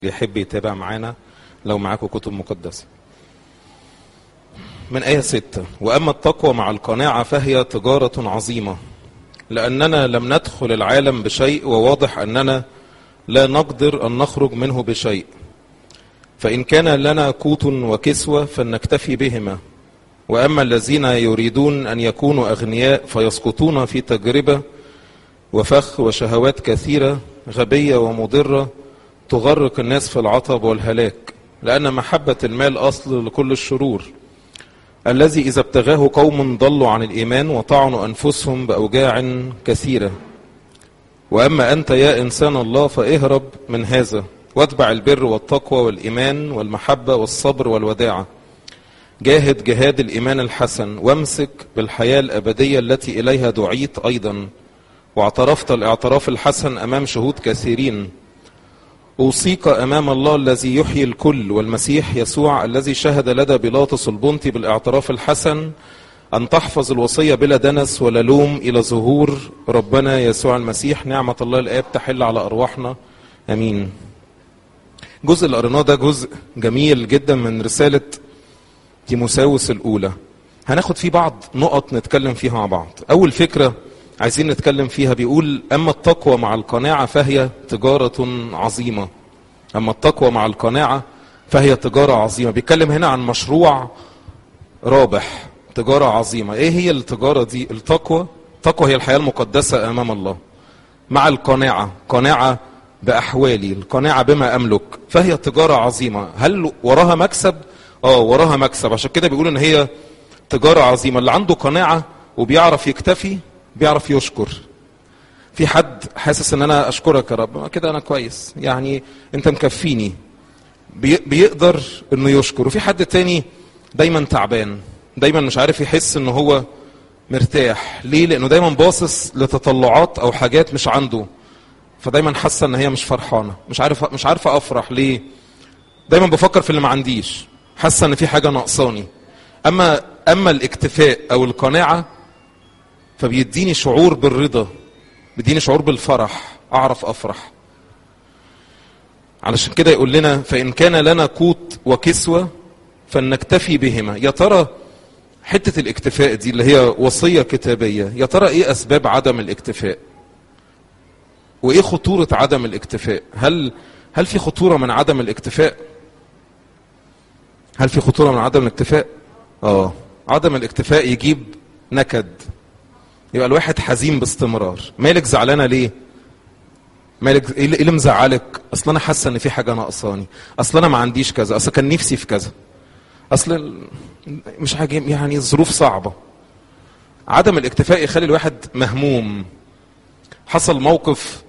يحب يتابع معانا لو معاكم كتب مقدسة من آية ستة وأما التقوى مع القناعة فهي تجارة عظيمة لأننا لم ندخل العالم بشيء وواضح أننا لا نقدر أن نخرج منه بشيء فإن كان لنا قوت وكسوة فلنكتفي بهما وأما الذين يريدون أن يكونوا أغنياء فيسقطون في تجربة وفخ وشهوات كثيرة غبية ومضرة تغرق الناس في العطب والهلاك لأن محبة المال أصل لكل الشرور الذي إذا ابتغاه قوم ضلوا عن الإيمان وطعنوا أنفسهم بأوجاع كثيرة وأما أنت يا إنسان الله فاهرب من هذا واتبع البر والتقوى والإيمان والمحبة والصبر والوداعة جاهد جهاد الإيمان الحسن وامسك بالحياة الأبدية التي إليها دعيت أيضا واعترفت الاعتراف الحسن أمام شهود كثيرين أوصيك أمام الله الذي يحيي الكل والمسيح يسوع الذي شهد لدى بيلاطس البنطي بالاعتراف الحسن أن تحفظ الوصية بلا دنس ولا لوم إلى ظهور ربنا يسوع المسيح نعمة الله الآب تحل على أرواحنا أمين جزء اللي قريناه ده جزء جميل جدا من رسالة تيموساوس الأولى هناخد فيه بعض نقط نتكلم فيها مع بعض أول فكرة عايزين نتكلم فيها بيقول أما التقوى مع القناعة فهي تجارة عظيمة أما التقوى مع القناعة فهي تجارة عظيمة بيتكلم هنا عن مشروع رابح تجارة عظيمة ايه هي التجارة دي التقوى التقوى هي الحياة المقدسة أمام الله مع القناعة قناعة بأحوالي القناعة بما أملك فهي تجارة عظيمة هل وراها مكسب اه وراها مكسب عشان كده بيقول ان هي تجارة عظيمة اللي عنده قناعة وبيعرف يكتفي بيعرف يشكر في حد حاسس ان انا اشكرك يا رب كده انا كويس يعني انت مكفيني بي بيقدر انه يشكر وفي حد تاني دايما تعبان دايما مش عارف يحس ان هو مرتاح ليه لانه دايما باصص لتطلعات او حاجات مش عنده فدايما حاسه ان هي مش فرحانه مش عارف مش عارفه افرح ليه دايما بفكر في اللي ما عنديش حاسه ان في حاجه ناقصاني اما اما الاكتفاء او القناعه فبيديني شعور بالرضا بيديني شعور بالفرح اعرف افرح علشان كده يقول لنا فان كان لنا قوت وكسوه فلنكتفي بهما يا ترى حته الاكتفاء دي اللي هي وصيه كتابيه يا ترى ايه اسباب عدم الاكتفاء وايه خطوره عدم الاكتفاء هل هل في خطوره من عدم الاكتفاء هل في خطوره من عدم الاكتفاء اه عدم الاكتفاء يجيب نكد يبقى الواحد حزين باستمرار مالك زعلانه ليه مالك ايه اللي مزعلك اصل انا حاسه ان في حاجه ناقصاني اصل انا ما عنديش كذا اصل كان نفسي في كذا اصل مش حاجه يعني الظروف صعبه عدم الاكتفاء يخلي الواحد مهموم حصل موقف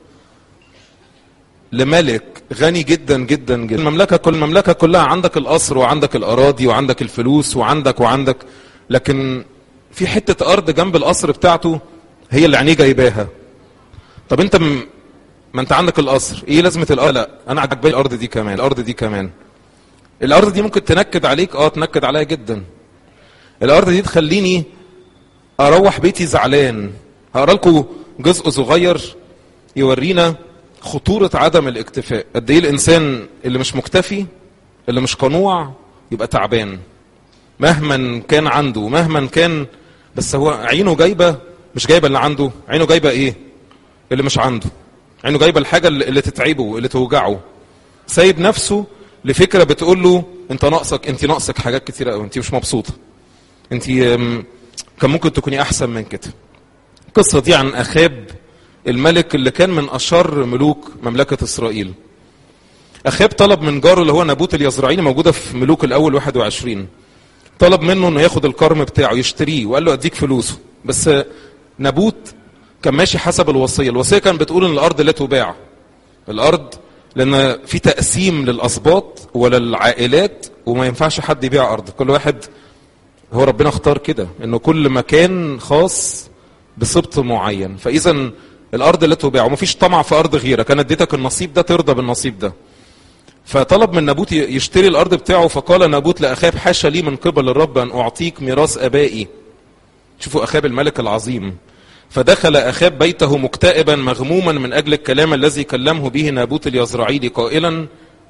لملك غني جدا جدا جدا المملكه كل المملكه كلها عندك القصر وعندك الاراضي وعندك الفلوس وعندك وعندك لكن في حته ارض جنب القصر بتاعته هي اللي عينيه جايباها طب انت م... ما انت عندك القصر ايه لازمه الارض لا انا عجباني الارض دي كمان الارض دي كمان الارض دي ممكن تنكد عليك اه تنكد عليا جدا الارض دي تخليني اروح بيتي زعلان هقرا لكم جزء صغير يورينا خطوره عدم الاكتفاء قد ايه الانسان اللي مش مكتفي اللي مش قنوع يبقى تعبان مهما كان عنده مهما كان بس هو عينه جايبه مش جايبه اللي عنده عينه جايبه ايه اللي مش عنده عينه جايبه الحاجه اللي تتعبه اللي توجعه سايب نفسه لفكره بتقول له انت ناقصك انت ناقصك حاجات كتيره قوي انت مش مبسوطه انت كان ممكن تكوني احسن من كده القصه دي عن اخاب الملك اللي كان من اشر ملوك مملكه اسرائيل اخاب طلب من جاره اللي هو نابوت اليزرعيلي موجوده في ملوك الاول 21 طلب منه انه ياخد الكرم بتاعه يشتريه وقال له اديك فلوسه بس نابوت كان ماشي حسب الوصيه الوصيه كان بتقول ان الارض لا تباع الارض لان في تقسيم للاسباط وللعائلات وما ينفعش حد يبيع ارض كل واحد هو ربنا اختار كده انه كل مكان خاص بسبط معين فاذا الارض لا تباع ومفيش طمع في ارض غيرك انا اديتك النصيب ده ترضى بالنصيب ده فطلب من نابوت يشتري الارض بتاعه فقال نابوت لاخاب حاشا لي من قبل الرب ان اعطيك ميراث ابائي شوفوا اخاب الملك العظيم فدخل اخاب بيته مكتئبا مغموما من اجل الكلام الذي كلمه به نابوت اليزرعيلي قائلا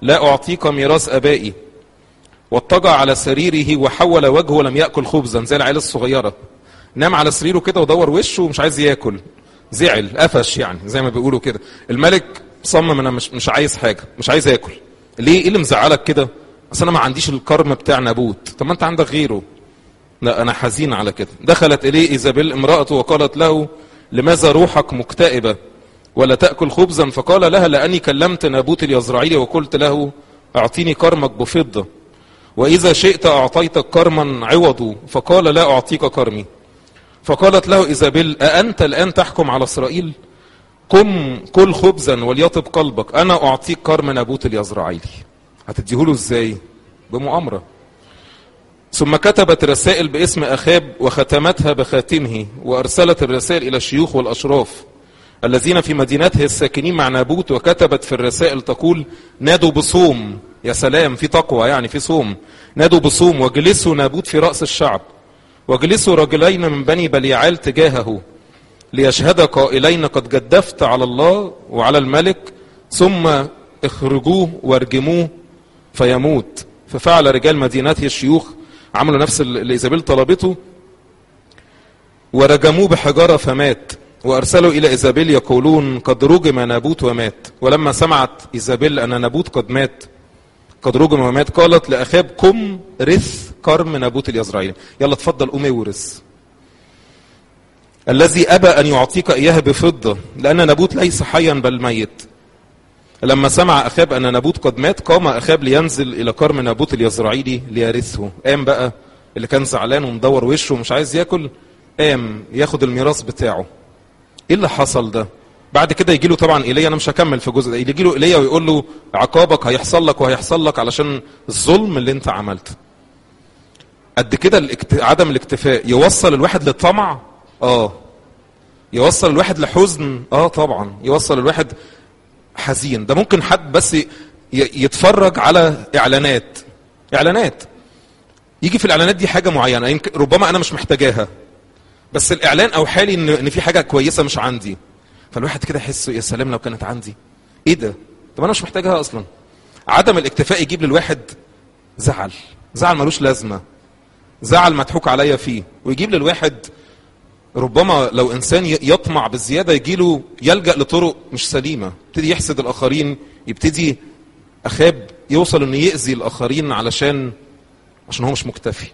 لا أعطيك ميراث أبائي واضطجع على سريره وحول وجهه ولم يأكل خبزا زي العيال الصغيرة نام على سريره كده ودور وشه ومش عايز ياكل زعل قفش يعني زي ما بيقولوا كده الملك صمم انا مش مش عايز حاجه مش عايز اكل ليه ايه اللي مزعلك كده اصل انا ما عنديش الكرم بتاع نابوت طب ما انت عندك غيره لا انا حزين على كده دخلت اليه ايزابيل امراته وقالت له لماذا روحك مكتئبه ولا تاكل خبزا فقال لها لاني كلمت نابوت اليزرعيلي وقلت له اعطيني كرمك بفضه واذا شئت اعطيتك كرما عوضه فقال لا اعطيك كرمي فقالت له ايزابيل اانت الان تحكم على اسرائيل قم كل خبزا وليطب قلبك انا اعطيك كرم نابوت اليزرعيلي هتديهوله ازاي بمؤامره ثم كتبت رسائل باسم اخاب وختمتها بخاتمه وارسلت الرسائل الى الشيوخ والاشراف الذين في مدينته الساكنين مع نابوت وكتبت في الرسائل تقول نادوا بصوم يا سلام في تقوى يعني في صوم نادوا بصوم وجلسوا نابوت في راس الشعب وجلسوا رجلين من بني بليعال تجاهه ليشهد قائلين قد جدفت على الله وعلى الملك ثم اخرجوه وارجموه فيموت ففعل رجال مدينته الشيوخ عملوا نفس اللي ايزابيل طلبته ورجموه بحجاره فمات وارسلوا الى ايزابيل يقولون قد رجم نابوت ومات ولما سمعت ايزابيل ان نابوت قد مات قد رجم ومات قالت لاخاب قم رث كرم نابوت اليزرعيلي يلا اتفضل قوم ورث الذي ابى ان يعطيك اياها بفضه لان نابوت ليس حيا بل ميت لما سمع اخاب ان نابوت قد مات قام اخاب لينزل الى كرم نابوت اليزرعيلي ليرثه قام بقى اللي كان زعلان ومدور وشه ومش عايز ياكل قام ياخد الميراث بتاعه ايه اللي حصل ده بعد كده يجي له طبعا ايليا انا مش هكمل في الجزء ده يجي له ايليا ويقول له عقابك هيحصل لك وهيحصل لك علشان الظلم اللي انت عملته قد كده الاكت... عدم الاكتفاء يوصل الواحد للطمع اه يوصل الواحد لحزن اه طبعا يوصل الواحد حزين ده ممكن حد بس ي... يتفرج على اعلانات اعلانات يجي في الاعلانات دي حاجه معينه يمكن ربما انا مش محتاجاها بس الاعلان اوحى لي ان ان في حاجه كويسه مش عندي فالواحد كده يحس يا سلام لو كانت عندي ايه ده طب انا مش محتاجها اصلا عدم الاكتفاء يجيب للواحد زعل زعل ملوش لازمه زعل مضحوك عليا فيه ويجيب للواحد ربما لو انسان يطمع بالزياده يجي له يلجا لطرق مش سليمه يبتدي يحسد الاخرين يبتدي اخاب يوصل انه ياذي الاخرين علشان عشان هو مش مكتفي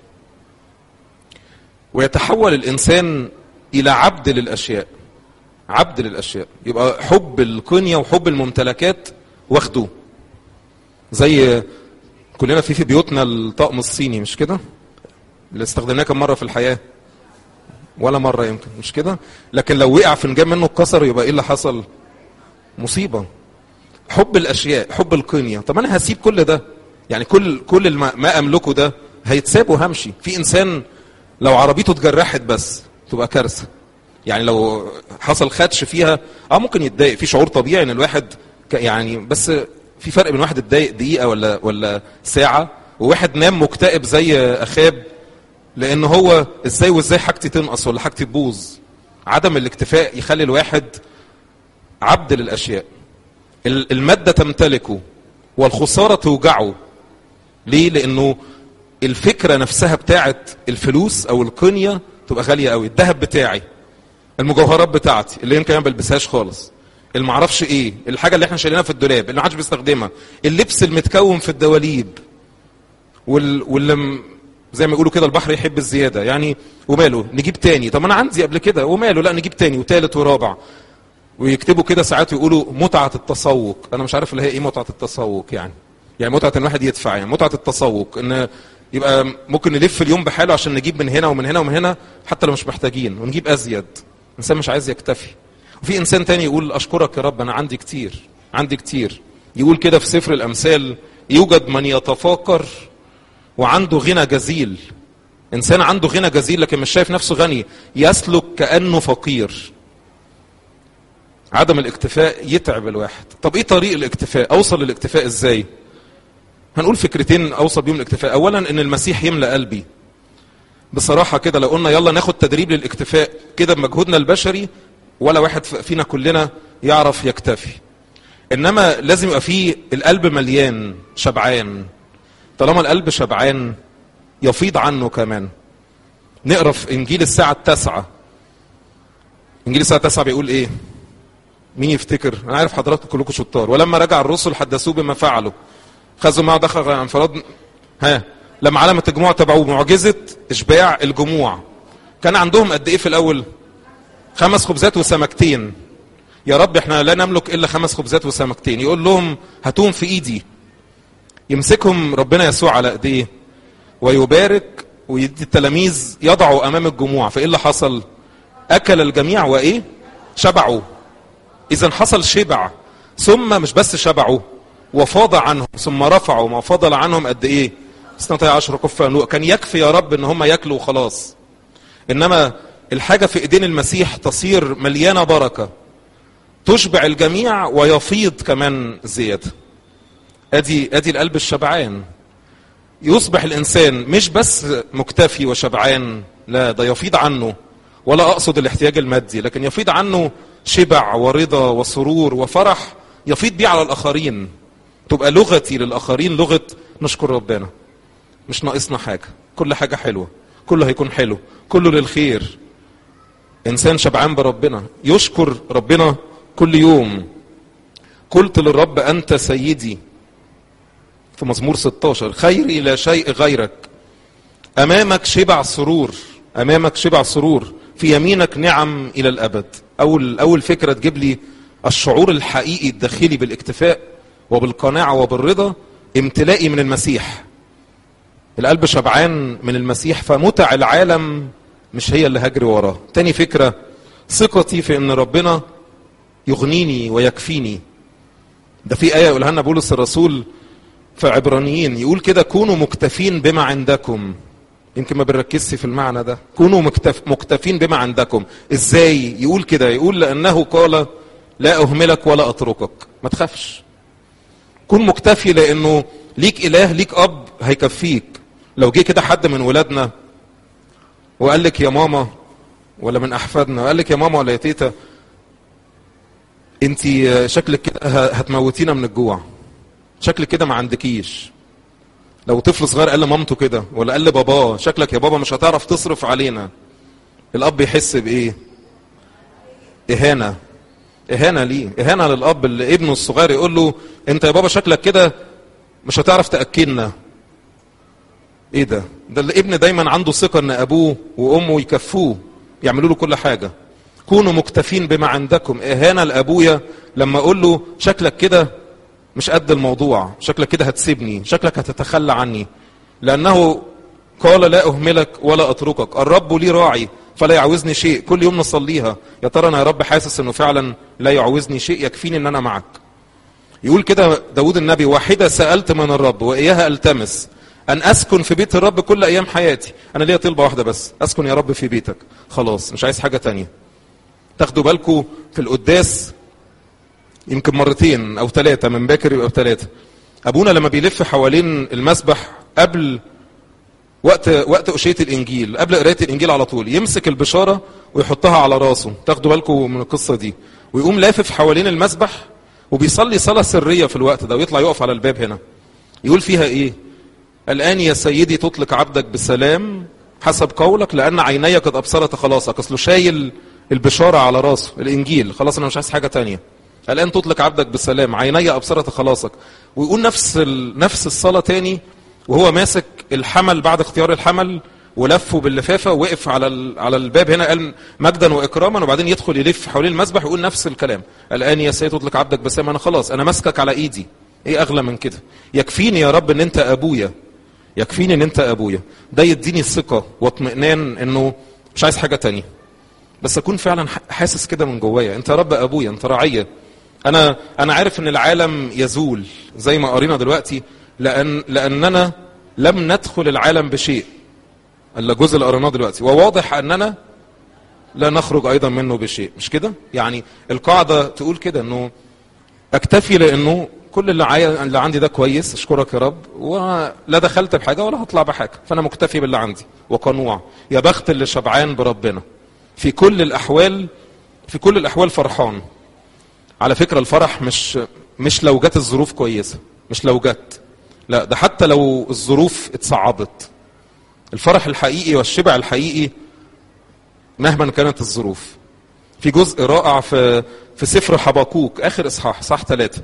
ويتحول الانسان الى عبد للاشياء عبد للاشياء يبقى حب القنيه وحب الممتلكات واخده زي كلنا في في بيوتنا الطقم الصيني مش كده اللي استخدمناه كم مره في الحياه ولا مره يمكن مش كده لكن لو وقع فنجان منه اتكسر يبقى ايه اللي حصل مصيبه حب الاشياء حب القنيه طب انا هسيب كل ده يعني كل كل ما, ما املكه ده هيتساب وهمشي في انسان لو عربيته اتجرحت بس تبقى كارثه يعني لو حصل خدش فيها اه ممكن يتضايق في شعور طبيعي ان الواحد يعني بس في فرق بين واحد اتضايق دقيقه ولا ولا ساعه وواحد نام مكتئب زي اخاب لان هو ازاي وازاي حاجتي تنقص ولا حاجتي تبوظ عدم الاكتفاء يخلي الواحد عبد للاشياء الماده تمتلكه والخساره توجعه ليه لانه الفكره نفسها بتاعت الفلوس او القنيه تبقى غاليه قوي الذهب بتاعي المجوهرات بتاعتي اللي يمكن ما بلبسهاش خالص اللي معرفش ايه الحاجه اللي احنا شايلينها في الدولاب اللي ما حدش بيستخدمها اللبس المتكون في الدواليب وال... واللي زي ما يقولوا كده البحر يحب الزياده يعني وماله نجيب تاني طب انا عندي قبل كده وماله لا نجيب تاني وتالت ورابع ويكتبوا كده ساعات يقولوا متعه التسوق انا مش عارف اللي هي ايه متعه التسوق يعني يعني متعه ان الواحد يدفع يعني متعه التسوق ان يبقى ممكن نلف اليوم بحاله عشان نجيب من هنا ومن هنا ومن هنا حتى لو مش محتاجين ونجيب ازيد انسان مش عايز يكتفي وفي انسان تاني يقول اشكرك يا رب انا عندي كتير عندي كتير يقول كده في سفر الامثال يوجد من يتفاقر وعنده غنى جزيل انسان عنده غنى جزيل لكن مش شايف نفسه غني يسلك كانه فقير عدم الاكتفاء يتعب الواحد طب ايه طريق الاكتفاء اوصل للاكتفاء ازاي هنقول فكرتين اوصل بيهم الاكتفاء اولا ان المسيح يملا قلبي بصراحه كده لو قلنا يلا ناخد تدريب للاكتفاء كده بمجهودنا البشري ولا واحد فينا كلنا يعرف يكتفي انما لازم يبقى فيه القلب مليان شبعان طالما القلب شبعان يفيض عنه كمان نقرا في انجيل الساعه التاسعه انجيل الساعه التاسعه بيقول ايه مين يفتكر انا عارف حضراتكم كلكم شطار ولما رجع الرسل حدثوه بما فعلوا خذوا معه دخل على انفراد ها لما علامة الجموع تبعوه معجزة اشباع الجموع كان عندهم قد ايه في الاول خمس خبزات وسمكتين يا رب احنا لا نملك الا خمس خبزات وسمكتين يقول لهم هاتوهم في ايدي يمسكهم ربنا يسوع على ايديه ويبارك ويدي التلاميذ يضعوا امام الجموع فايه اللي حصل اكل الجميع وايه شبعوا اذا حصل شبع ثم مش بس شبعوا وفاض عنهم ثم رفعوا ما فضل عنهم قد ايه اثنتي عشر كفة نوء كان يكفي يا رب ان هم ياكلوا وخلاص انما الحاجة في ايدين المسيح تصير مليانة بركة تشبع الجميع ويفيض كمان زيادة ادي ادي القلب الشبعان يصبح الانسان مش بس مكتفي وشبعان لا ده يفيض عنه ولا اقصد الاحتياج المادي لكن يفيض عنه شبع ورضا وسرور وفرح يفيض بيه على الاخرين تبقى لغتي للاخرين لغه نشكر ربنا مش ناقصنا حاجه كل حاجه حلوه كله هيكون حلو كله للخير انسان شبعان بربنا يشكر ربنا كل يوم قلت للرب انت سيدي في مزمور 16 خيري لا شيء غيرك امامك شبع سرور امامك شبع سرور في يمينك نعم الى الابد اول اول فكره تجيب لي الشعور الحقيقي الداخلي بالاكتفاء وبالقناعه وبالرضا امتلائي من المسيح القلب شبعان من المسيح فمتع العالم مش هي اللي هجري وراه تاني فكره ثقتي في ان ربنا يغنيني ويكفيني ده في ايه يقولها لنا بولس الرسول في عبرانيين يقول كده كونوا مكتفين بما عندكم يمكن ما بنركزش في المعنى ده كونوا مكتف مكتفين بما عندكم ازاي يقول كده يقول لانه قال لا اهملك ولا اتركك ما تخافش كون مكتفي لانه ليك اله ليك اب هيكفيك لو جه كده حد من ولادنا وقال لك يا ماما ولا من احفادنا وقال لك يا ماما ولا يا تيتا انت شكلك كده هتموتينا من الجوع شكلك كده ما عندكيش لو طفل صغير قال لمامته كده ولا قال لباباه شكلك يا بابا مش هتعرف تصرف علينا الاب يحس بايه اهانه اهانه ليه اهانه للاب اللي ابنه الصغير يقول له انت يا بابا شكلك كده مش هتعرف تاكلنا ايه ده ده الابن دايما عنده ثقه ان ابوه وامه يكفوه يعملوا له كل حاجه كونوا مكتفين بما عندكم اهانه لابويا لما اقول له شكلك كده مش قد الموضوع شكلك كده هتسيبني شكلك هتتخلى عني لأنه قال لا أهملك ولا أتركك الرب لي راعي فلا يعوزني شيء كل يوم نصليها يا ترى أنا يا رب حاسس أنه فعلا لا يعوزني شيء يكفيني أن أنا معك يقول كده داود النبي واحدة سألت من الرب وإياها ألتمس أن أسكن في بيت الرب كل أيام حياتي أنا ليا طلبة واحدة بس أسكن يا رب في بيتك خلاص مش عايز حاجة تانية تاخدوا بالكم في القداس يمكن مرتين او ثلاثة من باكر يبقى ثلاثة ابونا لما بيلف حوالين المسبح قبل وقت وقت قشية الانجيل قبل قراية الانجيل على طول يمسك البشارة ويحطها على راسه تاخدوا بالكم من القصة دي ويقوم لافف حوالين المسبح وبيصلي صلاة سرية في الوقت ده ويطلع يقف على الباب هنا يقول فيها ايه الان يا سيدي تطلق عبدك بسلام حسب قولك لان عيني قد ابصرت خلاصك اصله شايل البشارة على راسه الانجيل خلاص انا مش عايز حاجة تانية الآن تطلق عبدك بالسلام عيني أبصرت خلاصك ويقول نفس نفس الصلاة تاني وهو ماسك الحمل بعد اختيار الحمل ولفه باللفافة ووقف على على الباب هنا قال مجدا وإكراما وبعدين يدخل يلف حوالين المسبح ويقول نفس الكلام الآن يا سيد تطلق عبدك بالسلام أنا خلاص أنا ماسكك على إيدي إيه أغلى من كده يكفيني يا رب إن أنت أبويا يكفيني إن أنت أبويا ده يديني ثقة واطمئنان إنه مش عايز حاجة تانية بس أكون فعلا حاسس كده من جوايا أنت يا رب أبويا أنت رعية انا انا عارف ان العالم يزول زي ما قرينا دلوقتي لان لاننا لم ندخل العالم بشيء الا الجزء اللي قريناه دلوقتي وواضح اننا لا نخرج ايضا منه بشيء مش كده يعني القاعده تقول كده انه اكتفي لانه كل اللي, عاي... اللي عندي ده كويس اشكرك يا رب ولا دخلت بحاجه ولا هطلع بحاجه فانا مكتفي باللي عندي وقنوع يا بخت اللي شبعان بربنا في كل الاحوال في كل الاحوال فرحان على فكرة الفرح مش مش لو جت الظروف كويسة مش لو جت لا ده حتى لو الظروف اتصعبت الفرح الحقيقي والشبع الحقيقي مهما كانت الظروف في جزء رائع في في سفر حبقوك اخر اصحاح صح ثلاثة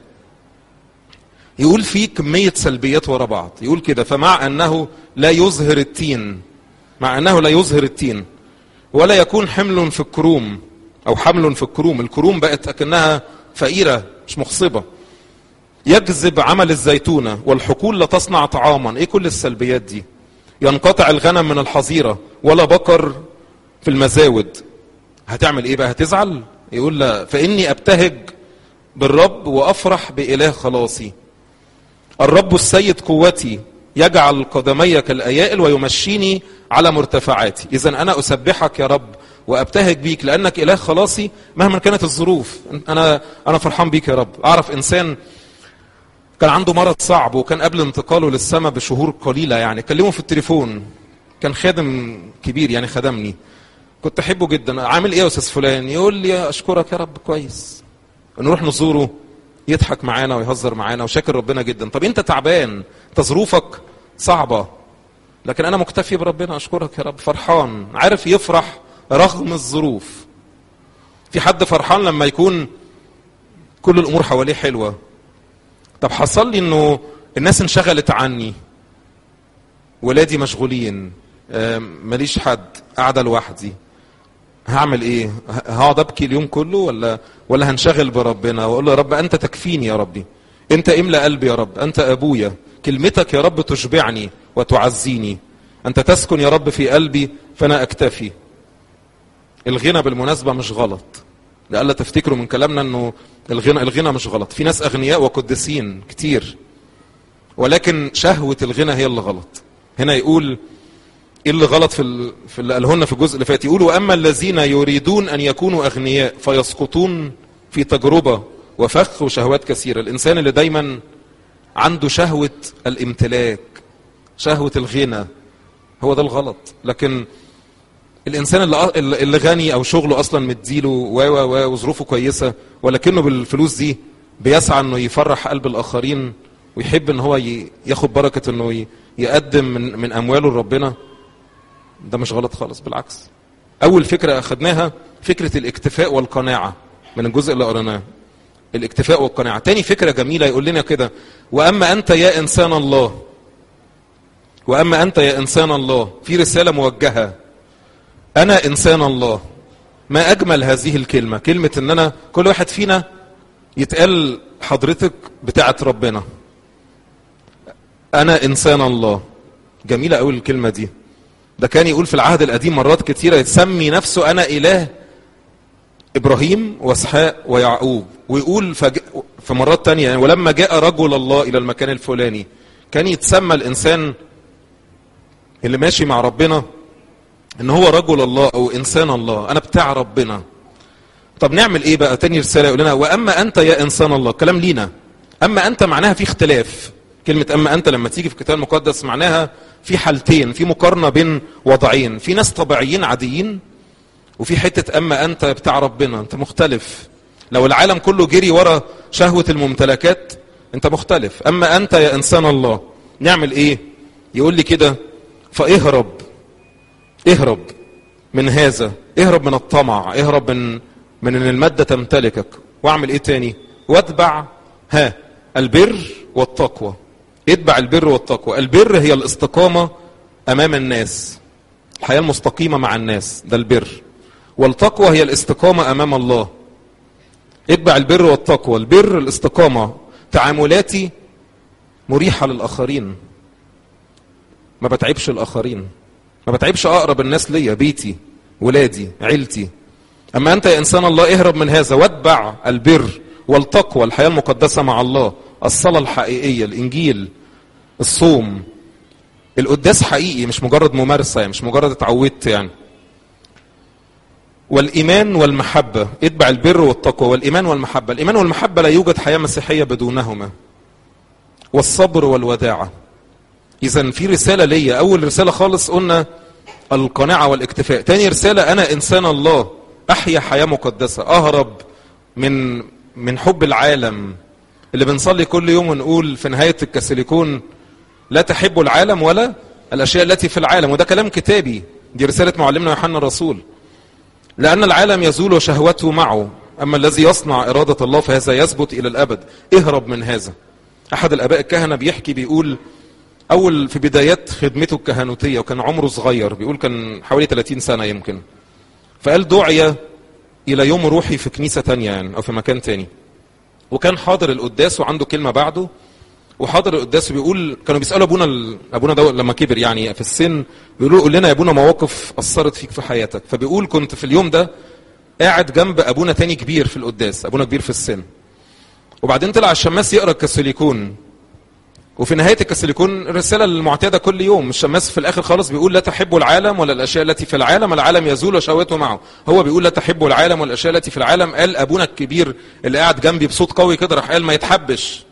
يقول فيه كمية سلبيات ورا بعض يقول كده فمع انه لا يظهر التين مع انه لا يظهر التين ولا يكون حمل في الكروم او حمل في الكروم الكروم بقت اكنها فقيرة مش مخصبة يجذب عمل الزيتونة والحقول لا تصنع طعاما ايه كل السلبيات دي ينقطع الغنم من الحظيرة ولا بقر في المزاود هتعمل ايه بقى هتزعل يقول لا فاني ابتهج بالرب وافرح باله خلاصي الرب السيد قوتي يجعل قدمي كالايائل ويمشيني على مرتفعاتي اذا انا اسبحك يا رب وابتهج بيك لانك اله خلاصي مهما كانت الظروف انا انا فرحان بيك يا رب اعرف انسان كان عنده مرض صعب وكان قبل انتقاله للسماء بشهور قليله يعني كلمه في التليفون كان خادم كبير يعني خدمني كنت احبه جدا عامل ايه يا استاذ فلان يقول لي اشكرك يا رب كويس نروح نزوره يضحك معانا ويهزر معانا وشاكر ربنا جدا طب انت تعبان انت ظروفك صعبه لكن انا مكتفي بربنا اشكرك يا رب فرحان عارف يفرح رغم الظروف في حد فرحان لما يكون كل الامور حواليه حلوه طب حصل لي انه الناس انشغلت عني ولادي مشغولين ماليش حد قاعده لوحدي هعمل ايه هقعد ابكي اليوم كله ولا ولا هنشغل بربنا واقول له يا رب انت تكفيني يا ربي انت املا قلبي يا رب انت ابويا كلمتك يا رب تشبعني وتعزيني انت تسكن يا رب في قلبي فانا اكتفي الغنى بالمناسبه مش غلط لألا تفتكروا من كلامنا انه الغنى الغنى مش غلط في ناس اغنياء وقدسين كتير ولكن شهوه الغنى هي اللي غلط هنا يقول ايه اللي غلط في ال... في اللي قاله لنا في الجزء اللي فات يقول واما الذين يريدون ان يكونوا اغنياء فيسقطون في تجربه وفخ وشهوات كثيره الانسان اللي دايما عنده شهوه الامتلاك شهوه الغنى هو ده الغلط لكن الانسان اللي اللي غني او شغله اصلا مديله و و وظروفه كويسه ولكنه بالفلوس دي بيسعى انه يفرح قلب الاخرين ويحب ان هو ياخد بركه انه يقدم من من امواله لربنا ده مش غلط خالص بالعكس اول فكره اخذناها فكره الاكتفاء والقناعه من الجزء اللي قريناه الاكتفاء والقناعه تاني فكره جميله يقول لنا كده واما انت يا انسان الله واما انت يا انسان الله في رساله موجهه انا انسان الله ما اجمل هذه الكلمه كلمه ان انا كل واحد فينا يتقال حضرتك بتاعه ربنا انا انسان الله جميله قوي الكلمه دي ده كان يقول في العهد القديم مرات كتيره يسمي نفسه انا اله ابراهيم واسحاق ويعقوب ويقول فج... في مرات تانية يعني ولما جاء رجل الله الى المكان الفلاني كان يتسمى الانسان اللي ماشي مع ربنا ان هو رجل الله او انسان الله انا بتاع ربنا طب نعمل ايه بقى تاني رساله يقول لنا واما انت يا انسان الله كلام لينا اما انت معناها في اختلاف كلمه اما انت لما تيجي في الكتاب المقدس معناها في حالتين في مقارنه بين وضعين في ناس طبيعيين عاديين وفي حته اما انت بتاع ربنا انت مختلف لو العالم كله جري ورا شهوه الممتلكات انت مختلف اما انت يا انسان الله نعمل ايه يقول لي كده فاهرب اهرب من هذا اهرب من الطمع اهرب من من ان الماده تمتلكك واعمل ايه تاني واتبع ها البر والتقوى اتبع البر والتقوى البر هي الاستقامه امام الناس الحياه المستقيمه مع الناس ده البر والتقوى هي الاستقامه امام الله اتبع البر والتقوى البر الاستقامه تعاملاتي مريحه للاخرين ما بتعبش الاخرين ما بتعبش اقرب الناس ليا بيتي ولادي عيلتي اما انت يا انسان الله اهرب من هذا واتبع البر والتقوى الحياه المقدسه مع الله الصلاه الحقيقيه الانجيل الصوم القداس حقيقي مش مجرد ممارسه يعني مش مجرد اتعودت يعني والايمان والمحبه اتبع البر والتقوى والايمان والمحبه الايمان والمحبه لا يوجد حياه مسيحيه بدونهما والصبر والوداعه اذا في رساله ليا اول رساله خالص قلنا القناعه والاكتفاء تاني رساله انا انسان الله احيا حياه مقدسه اهرب من من حب العالم اللي بنصلي كل يوم ونقول في نهاية الكسليكون لا تحبوا العالم ولا الأشياء التي في العالم وده كلام كتابي دي رسالة معلمنا يوحنا الرسول لأن العالم يزول وشهوته معه أما الذي يصنع إرادة الله فهذا يثبت إلى الأبد اهرب من هذا أحد الآباء الكهنة بيحكي بيقول أول في بدايات خدمته الكهنوتية وكان عمره صغير بيقول كان حوالي 30 سنة يمكن فقال دعي إلى يوم روحي في كنيسة تانية يعني أو في مكان تاني وكان حاضر القداس وعنده كلمة بعده وحاضر القداس بيقول كانوا بيسالوا ابونا ال... ابونا ده لما كبر يعني في السن بيقولوا قول لنا يا ابونا مواقف اثرت فيك في حياتك فبيقول كنت في اليوم ده قاعد جنب ابونا تاني كبير في القداس ابونا كبير في السن وبعدين طلع الشماس يقرا الكاثوليكون وفي نهايه الكاثوليكون الرساله المعتاده كل يوم الشماس في الاخر خالص بيقول لا تحبوا العالم ولا الاشياء التي في العالم العالم يزول وشهوته معه هو بيقول لا تحبوا العالم والاشياء التي في العالم قال ابونا الكبير اللي قاعد جنبي بصوت قوي كده راح قال ما يتحبش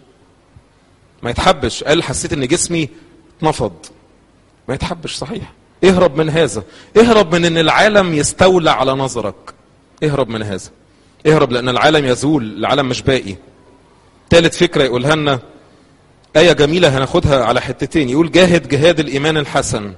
ما يتحبش قال حسيت ان جسمي اتنفض ما يتحبش صحيح اهرب من هذا اهرب من ان العالم يستولى على نظرك اهرب من هذا اهرب لان العالم يزول العالم مش باقي ثالث فكرة يقولها لنا آية جميلة هناخدها على حتتين يقول جاهد جهاد الإيمان الحسن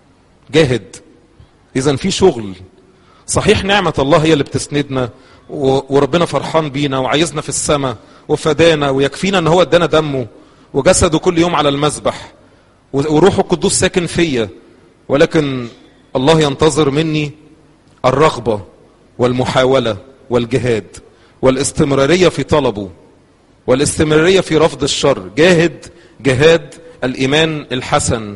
جاهد إذا في شغل صحيح نعمة الله هي اللي بتسندنا وربنا فرحان بينا وعايزنا في السماء وفدانا ويكفينا ان هو ادانا دمه وجسده كل يوم على المذبح وروحه القدوس ساكن فيا ولكن الله ينتظر مني الرغبة والمحاولة والجهاد والاستمرارية في طلبه والاستمرارية في رفض الشر جاهد جهاد الإيمان الحسن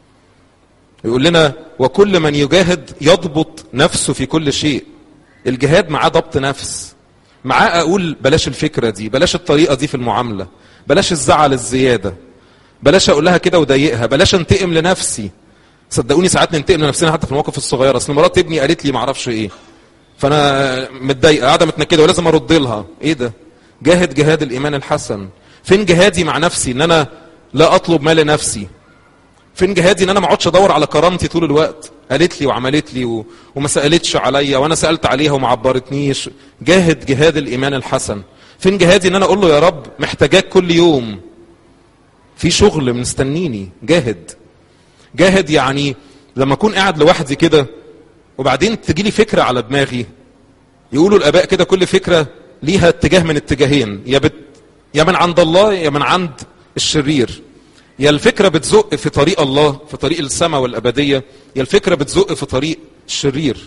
يقول لنا وكل من يجاهد يضبط نفسه في كل شيء الجهاد معاه ضبط نفس معاه أقول بلاش الفكرة دي بلاش الطريقة دي في المعاملة بلاش الزعل الزيادة بلاش أقول لها كده وضايقها بلاش انتقم لنفسي صدقوني ساعات ننتقم لنفسنا حتى في المواقف الصغيرة أصل مرات ابني قالت لي معرفش إيه فأنا متضايقة قاعدة متنكدة ولازم أرد لها إيه ده جاهد جهاد الإيمان الحسن فين جهادي مع نفسي ان انا لا اطلب ما لنفسي فين جهادي ان انا ما اقعدش ادور على كرامتي طول الوقت قالت لي وعملت لي و... وما سالتش عليا وانا سالت عليها وما عبرتنيش جاهد جهاد الايمان الحسن فين جهادي ان انا اقول له يا رب محتاجاك كل يوم في شغل مستنيني جاهد جاهد يعني لما اكون قاعد لوحدي كده وبعدين تجي لي فكره على دماغي يقولوا الاباء كده كل فكره ليها اتجاه من اتجاهين يا بت يا من عند الله يا من عند الشرير يا الفكرة بتزق في طريق الله في طريق السماء والأبدية يا الفكرة بتزق في طريق الشرير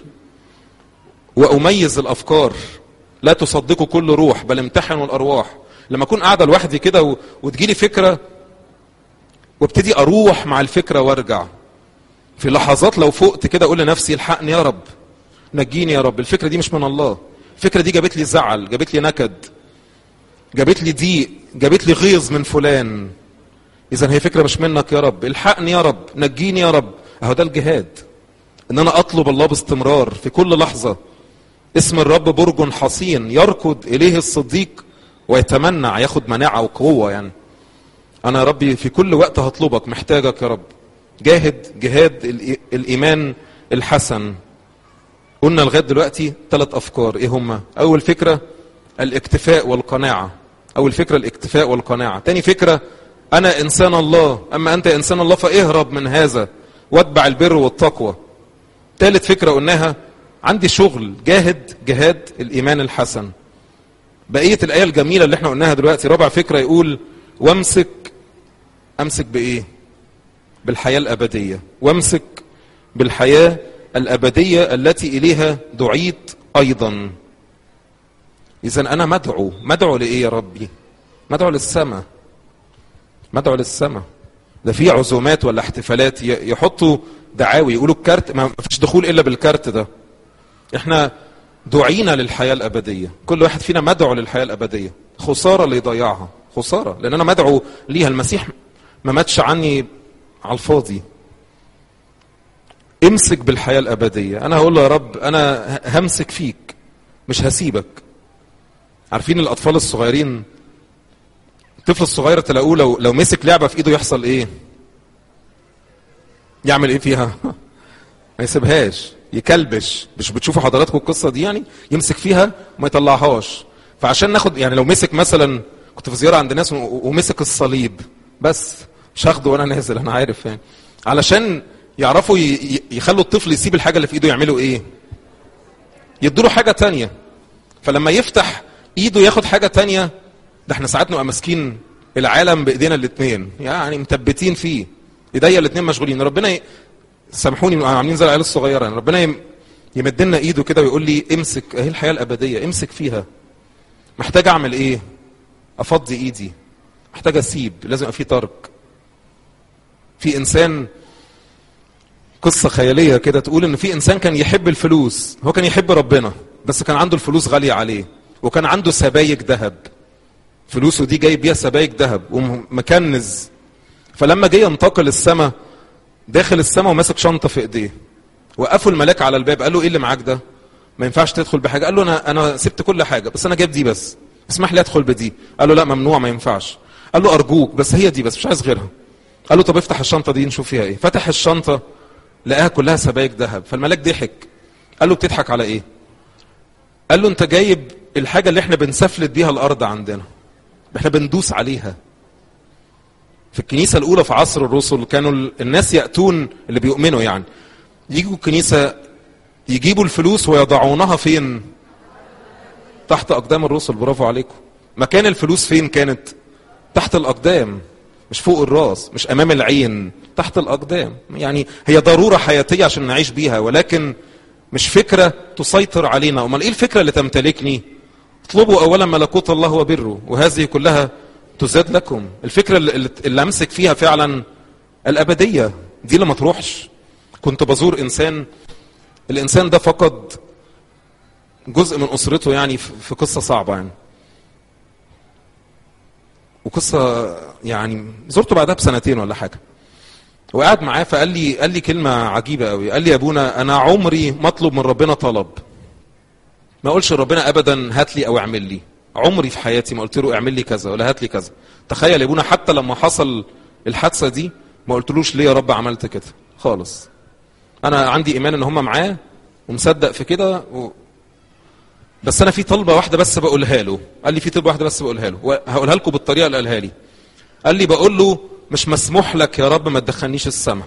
وأميز الأفكار لا تصدقوا كل روح بل امتحنوا الأرواح لما أكون قاعدة لوحدي كده و... وتجيلي فكرة وابتدي أروح مع الفكرة وارجع في لحظات لو فقت كده أقول لنفسي الحقني يا رب نجيني يا رب الفكرة دي مش من الله الفكرة دي جابت لي زعل جابت لي نكد جابت لي ضيق جابت لي غيظ من فلان اذا هي فكره مش منك يا رب الحقني يا رب نجيني يا رب اهو ده الجهاد ان انا اطلب الله باستمرار في كل لحظه اسم الرب برج حصين يركض اليه الصديق ويتمنع ياخد مناعه وقوه يعني انا يا ربي في كل وقت هطلبك محتاجك يا رب جاهد جهاد الايمان الحسن قلنا لغايه دلوقتي ثلاث افكار ايه هما اول فكره الاكتفاء والقناعة أول فكرة الاكتفاء والقناعة تاني فكرة أنا إنسان الله أما أنت إنسان الله فاهرب من هذا واتبع البر والتقوى ثالث فكرة قلناها عندي شغل جاهد جهاد الإيمان الحسن بقية الآية الجميلة اللي احنا قلناها دلوقتي رابع فكرة يقول وامسك أمسك بإيه بالحياة الأبدية وامسك بالحياة الأبدية التي إليها دعيت أيضا إذا أنا مدعو مدعو لإيه يا ربي مدعو للسماء مدعو للسماء ده في عزومات ولا احتفالات يحطوا دعاوي يقولوا الكارت ما فيش دخول إلا بالكارت ده احنا دعينا للحياة الأبدية كل واحد فينا مدعو للحياة الأبدية خسارة اللي يضيعها خسارة لأن أنا مدعو ليها المسيح ما ماتش عني على الفاضي امسك بالحياة الأبدية أنا هقول له يا رب أنا همسك فيك مش هسيبك عارفين الاطفال الصغيرين الطفل الصغير تلاقوه لو لو مسك لعبه في ايده يحصل ايه يعمل ايه فيها ما يسيبهاش يكلبش مش بتشوفوا حضراتكم القصه دي يعني يمسك فيها وما يطلعهاش فعشان ناخد يعني لو مسك مثلا كنت في زياره عند ناس و- ومسك الصليب بس مش هاخده وانا نازل انا عارف يعني علشان يعرفوا ي- ي- يخلوا الطفل يسيب الحاجه اللي في ايده يعملوا ايه يدوا حاجه تانية فلما يفتح ايده ياخد حاجه تانية ده احنا ساعات نبقى ماسكين العالم بايدينا الاثنين يعني مثبتين فيه ايديا الاثنين مشغولين ربنا ي... سامحوني نبقى عاملين زي العيال الصغيره يعني ربنا يم... يمد لنا ايده كده ويقول لي امسك اهي الحياه الابديه امسك فيها محتاج اعمل ايه افضي ايدي محتاج اسيب لازم يبقى في ترك في انسان قصة خيالية كده تقول ان في انسان كان يحب الفلوس هو كان يحب ربنا بس كان عنده الفلوس غالية عليه وكان عنده سبايك ذهب فلوسه دي جايب بيها سبايك ذهب ومكنز فلما جه ينتقل السماء داخل السماء وماسك شنطة في ايديه وقفوا الملاك على الباب قال له ايه اللي معاك ده ما ينفعش تدخل بحاجة قال له انا انا سبت كل حاجة بس انا جايب دي بس اسمح لي ادخل بدي قال له لا ممنوع ما ينفعش قال له ارجوك بس هي دي بس مش عايز غيرها قال له طب افتح الشنطة دي نشوف فيها ايه فتح الشنطة لقاها كلها سبايك ذهب فالملاك ضحك قال له بتضحك على ايه قال له انت جايب الحاجة اللي احنا بنسفلت بيها الارض عندنا احنا بندوس عليها في الكنيسة الأولى في عصر الرسل كانوا ال- الناس يأتون اللي بيؤمنوا يعني يجوا الكنيسة يجيبوا الفلوس ويضعونها فين تحت أقدام الرسل برافو عليكم مكان الفلوس فين كانت تحت الأقدام مش فوق الراس مش أمام العين تحت الأقدام يعني هي ضرورة حياتية عشان نعيش بيها ولكن مش فكرة تسيطر علينا أمال إيه الفكرة اللي تمتلكني اطلبوا أولا ملكوت الله وبره وهذه كلها تزاد لكم الفكرة اللي, اللي أمسك فيها فعلا الأبدية دي اللي ما تروحش كنت بزور إنسان الإنسان ده فقد جزء من أسرته يعني في في قصة صعبة يعني وقصة يعني زرته بعدها بسنتين ولا حاجة وقعد معاه فقال لي قال لي كلمة عجيبة قوي قال لي يا ابونا أنا عمري ما أطلب من ربنا طلب ما اقولش لربنا ابدا هات لي او اعمل لي عمري في حياتي ما قلت له اعمل لي كذا ولا هات لي كذا تخيل يا ابونا حتى لما حصل الحادثه دي ما قلتلوش ليه يا رب عملت كده خالص انا عندي ايمان ان هم معاه ومصدق في كده و... بس انا في طلبه واحده بس بقولها له قال لي في طلبه واحده بس بقولها له وهقولها لكم بالطريقه اللي قالها لي قال لي بقول له مش مسموح لك يا رب ما تدخلنيش السماء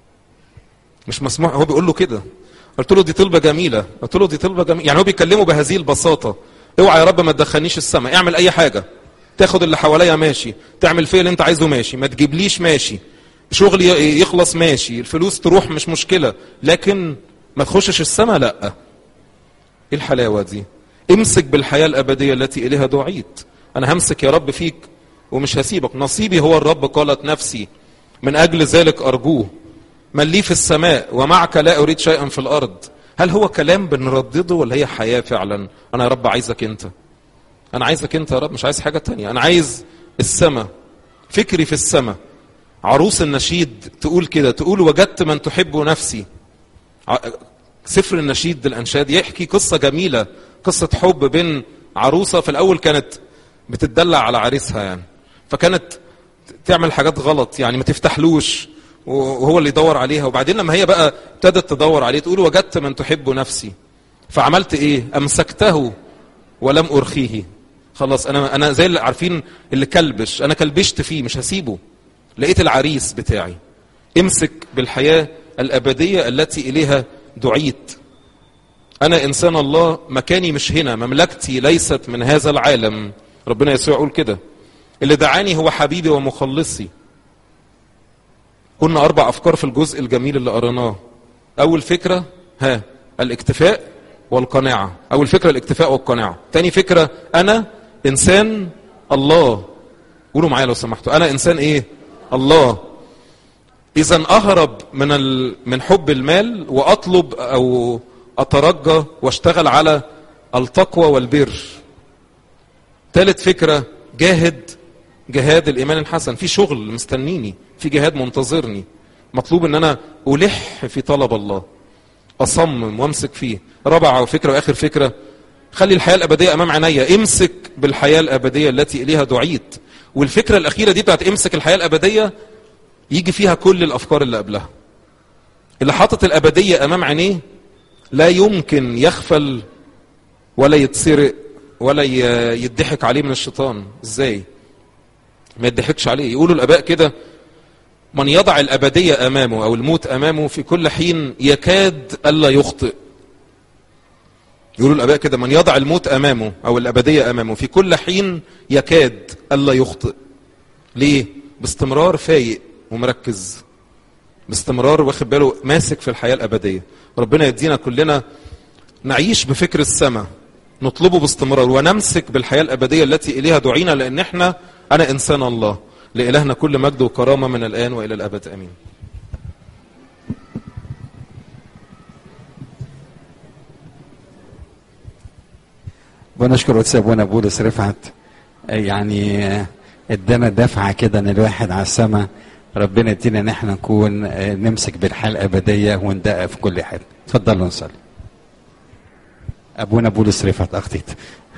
مش مسموح هو بيقول له كده قلت له دي طلبه جميله قلت له دي طلبه جميله يعني هو بيكلمه بهذه البساطه اوعى يا رب ما تدخلنيش السماء اعمل اي حاجه تاخد اللي حواليا ماشي تعمل فيا اللي انت عايزه ماشي ما تجيبليش ماشي شغلي يخلص ماشي الفلوس تروح مش مشكله لكن ما تخشش السماء لا ايه الحلاوه دي امسك بالحياه الابديه التي اليها دعيت انا همسك يا رب فيك ومش هسيبك نصيبي هو الرب قالت نفسي من اجل ذلك ارجوه من لي في السماء ومعك لا اريد شيئا في الارض هل هو كلام بنردده ولا هي حياه فعلا انا يا رب عايزك انت انا عايزك انت يا رب مش عايز حاجه تانية انا عايز السماء فكري في السماء عروس النشيد تقول كده تقول وجدت من تحب نفسي سفر النشيد الانشاد يحكي قصه جميله قصه حب بين عروسه في الاول كانت بتدلع على عريسها يعني فكانت تعمل حاجات غلط يعني ما تفتحلوش وهو اللي يدور عليها وبعدين لما هي بقى ابتدت تدور عليه تقول وجدت من تحب نفسي فعملت ايه امسكته ولم ارخيه خلاص انا انا زي اللي عارفين اللي كلبش انا كلبشت فيه مش هسيبه لقيت العريس بتاعي امسك بالحياه الابديه التي اليها دعيت انا انسان الله مكاني مش هنا مملكتي ليست من هذا العالم ربنا يسوع يقول كده اللي دعاني هو حبيبي ومخلصي قلنا اربع افكار في الجزء الجميل اللي قريناه اول فكره ها الاكتفاء والقناعه اول فكره الاكتفاء والقناعه تاني فكره انا انسان الله قولوا معايا لو سمحتوا انا انسان ايه الله اذا اهرب من ال... من حب المال واطلب او اترجى واشتغل على التقوى والبر ثالث فكره جاهد جهاد الايمان الحسن في شغل مستنيني في جهاد منتظرني مطلوب ان انا الح في طلب الله اصمم وامسك فيه رابع فكره واخر فكره خلي الحياه الابديه امام عينيا امسك بالحياه الابديه التي اليها دعيت والفكره الاخيره دي بتاعت امسك الحياه الابديه يجي فيها كل الافكار اللي قبلها اللي حاطط الابديه امام عينيه لا يمكن يغفل ولا يتسرق ولا يضحك عليه من الشيطان ازاي ما يضحكش عليه يقولوا الاباء كده من يضع الابديه امامه او الموت امامه في كل حين يكاد الا يخطئ يقولوا الاباء كده من يضع الموت امامه او الابديه امامه في كل حين يكاد الا يخطئ ليه باستمرار فايق ومركز باستمرار واخد باله ماسك في الحياه الابديه ربنا يدينا كلنا نعيش بفكر السماء نطلبه باستمرار ونمسك بالحياه الابديه التي اليها دعينا لان احنا انا انسان الله لالهنا كل مجد وكرامه من الان والى الابد امين ونشكر قدس ابونا بولس رفعت يعني ادانا دفعه كده ان الواحد على السماء ربنا يدينا ان احنا نكون نمسك بالحياه الابديه وندقق في كل حاجه اتفضلوا نصلي ابونا بولس رفعت اختي